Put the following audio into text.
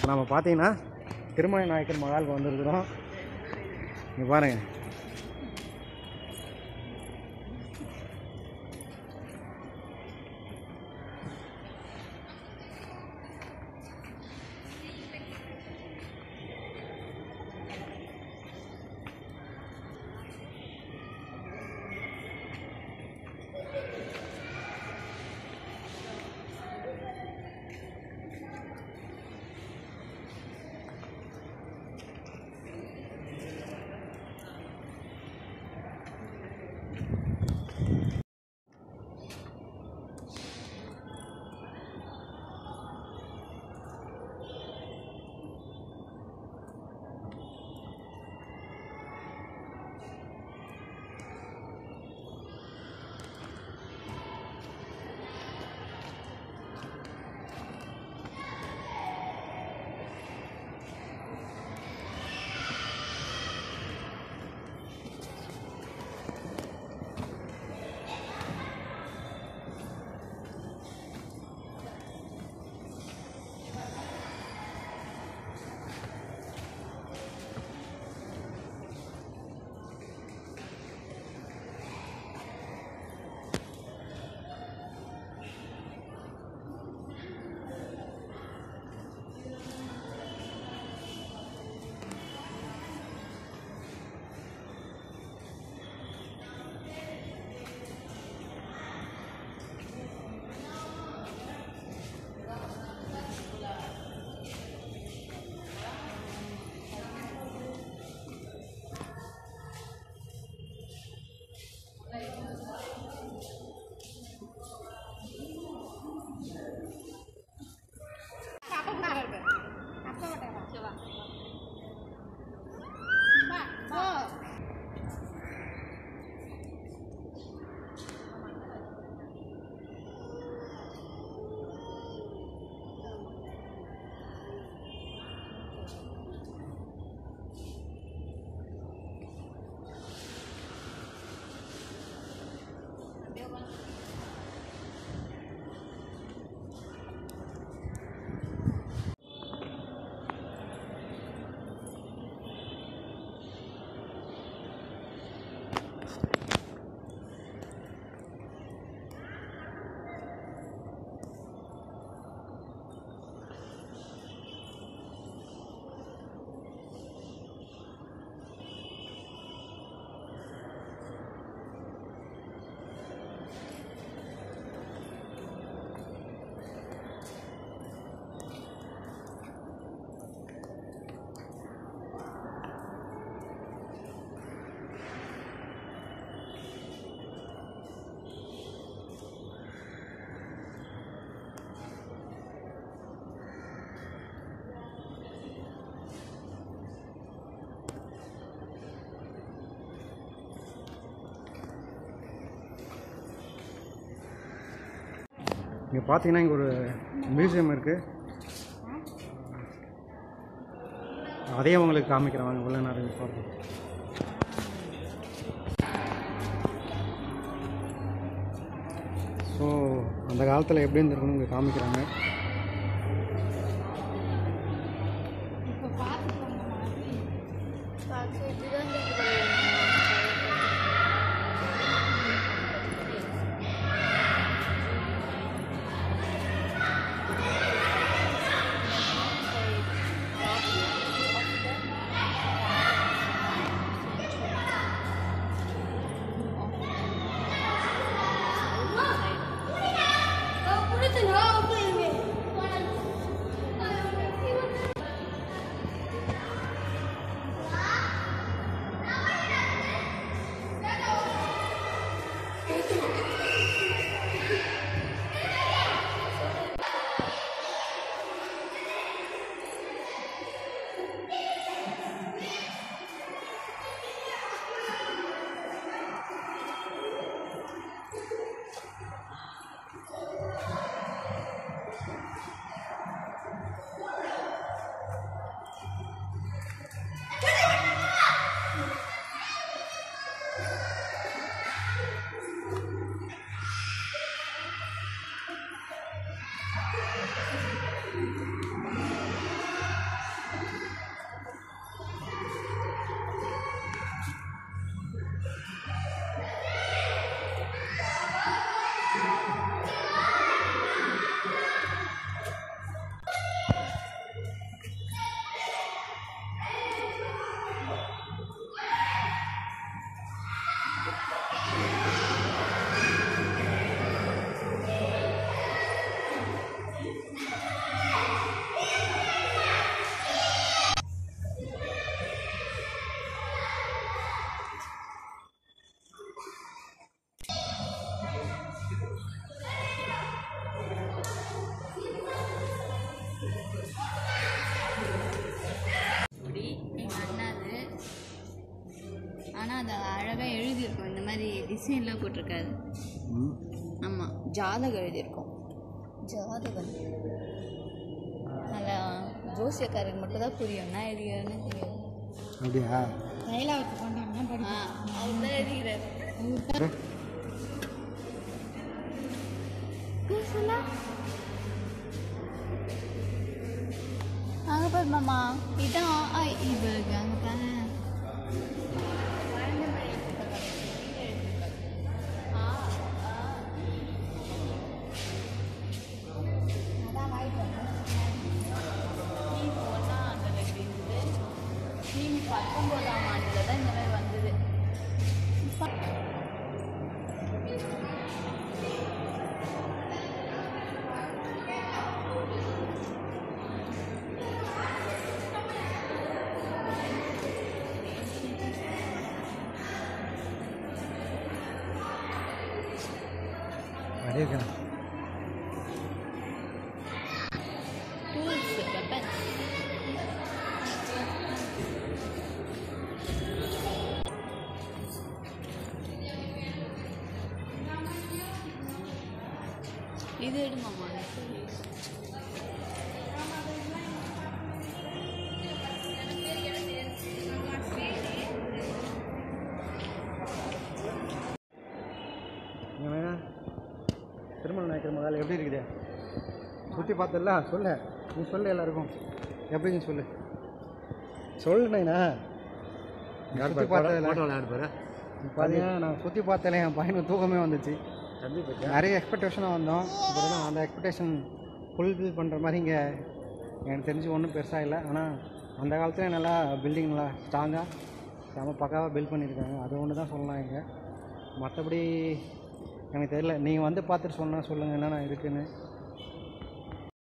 இப்போ நம்ம பார்த்தீங்கன்னா திருமலை நாயக்கர் மகாலுக்கு வந்திருக்கிறோம் இங்கே பாருங்க இங்கே பார்த்தீங்கன்னா இங்கே ஒரு மியூசியம் இருக்குது அதையும் உங்களுக்கு காமிக்கிறேன் வாங்க உள்ள நிறைய பார்ப்போம் ஸோ அந்த காலத்தில் எப்படி இருந்திருக்குன்னு இங்கே காமிக்கிறாங்க Oh, put it in her, please. இப்படி எங்கள் அண்ணாது ஆனால் அதை அழகாக எழுதியிருக்கோம் இந்த மாதிரி டிசைன்லாம் போட்டிருக்காது ஆமாம் ஜாதகம் எழுதியிருக்கோம் ஜாதகம் நல்லா ஜோசியக்காரருக்கு மட்டும் தான் புரியும் நான் எழுதிக்கிறேன்னு தெரியும் அப்படியா தைலாவுக்கு கொண்டாங்கன்னா படி ஆ அவர் தான் எழுதிக்கிறார் அங்கே பாரு மாமா இதான் ஐ இவருக்கு அங்கே பாரு பத்தொம்போதாம் ஆண்டில் தான் இந்த மாதிரி வந்தது அப்படியே இருக்கிறேன் டூல்ஸ் வெப்பன்ஸ் இது எடுமாமா நீ வேணா திருமண நாயக்கர் மகால் எப்படி இருக்குது சுற்றி பார்த்தல சொல்லு நீ சொல்லு எல்லாருக்கும் எப்படி நீ சொல்லு சொல்லு நைனா சுற்றி பார்த்ததில்ல பார்த்தீங்கன்னா நான் சுற்றி பார்த்தாலே என் பையனுக்கு தூக்கமே வந்துச்சு நிறைய எக்ஸ்பெக்டேஷனாக வந்தோம் அப்புறம் அந்த எக்ஸ்பெக்டேஷன் ஃபுல்ஃபில் பண்ணுற மாதிரி இங்கே எனக்கு தெரிஞ்சு ஒன்றும் பெருசாக இல்லை ஆனால் அந்த காலத்துல நல்லா பில்டிங் நல்லா ஸ்ட்ராங்காக செம பக்காவாக பில்ட் பண்ணியிருக்காங்க அது ஒன்று தான் சொல்லலாம் இங்கே மற்றபடி எனக்கு தெரியல நீங்கள் வந்து பார்த்துட்டு சொன்னால் சொல்லுங்கள் என்னென்ன இருக்குன்னு